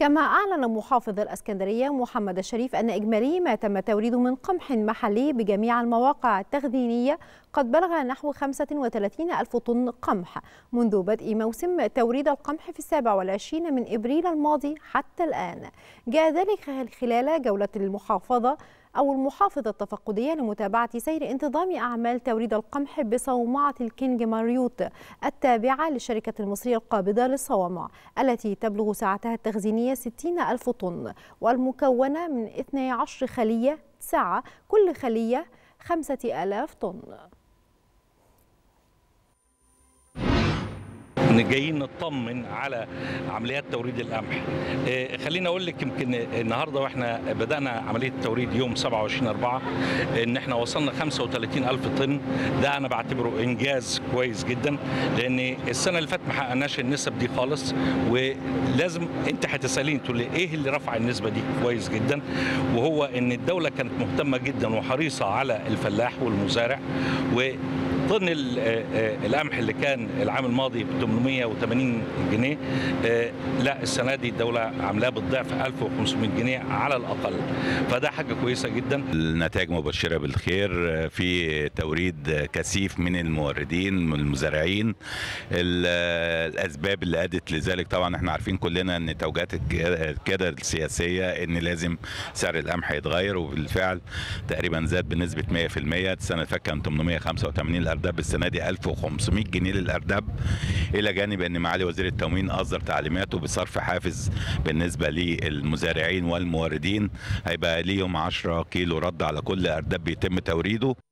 كما أعلن محافظ الأسكندرية محمد الشريف أن إجمالي ما تم توريده من قمح محلي بجميع المواقع التخزينية قد بلغ نحو 35 ألف طن قمح منذ بدء موسم توريد القمح في السابع والعشرين من إبريل الماضي حتى الآن جاء ذلك خلال جولة المحافظة أو المحافظة التفقدية لمتابعة سير انتظام أعمال توريد القمح بصومعة الكينج ماريوت التابعة للشركة المصرية القابضة للصوامع التي تبلغ سعتها التخزينية 60 ألف طن والمكونة من 12 خلية سعة كل خلية 5000 طن جايين نطمن على عمليات توريد القمح آه، خليني اقول لك يمكن النهارده واحنا بدانا عمليه التوريد يوم 27 4 ان احنا وصلنا 35 الف طن ده انا بعتبره انجاز كويس جدا لان السنه اللي فاتت ما حققناش النسب دي خالص ولازم انت هتساليني تقول لي ايه اللي رفع النسبه دي كويس جدا وهو ان الدوله كانت مهتمه جدا وحريصه على الفلاح والمزارع و طن ال- آه، آه، القمح اللي كان العام الماضي ب 880 جنيه آه، لا السنه دي الدوله عاملاه بالضعف 1500 جنيه على الاقل فده حاجه كويسه جدا النتائج مبشرة بالخير في توريد كثيف من الموردين من المزارعين ال- الأسباب اللي أدت لذلك طبعا احنا عارفين كلنا أن توجيهات القيادة السياسية أن لازم سعر القمح يتغير وبالفعل تقريبا زاد بنسبة 100% السنة اللي فاتت كان 885 الأرداب السنة دي 1500 جنيه للأرداب إلى جانب أن معالي وزير التموين أصدر تعليماته بصرف حافز بالنسبة للمزارعين والموردين هيبقى ليهم 10 كيلو رد على كل أرداب بيتم توريده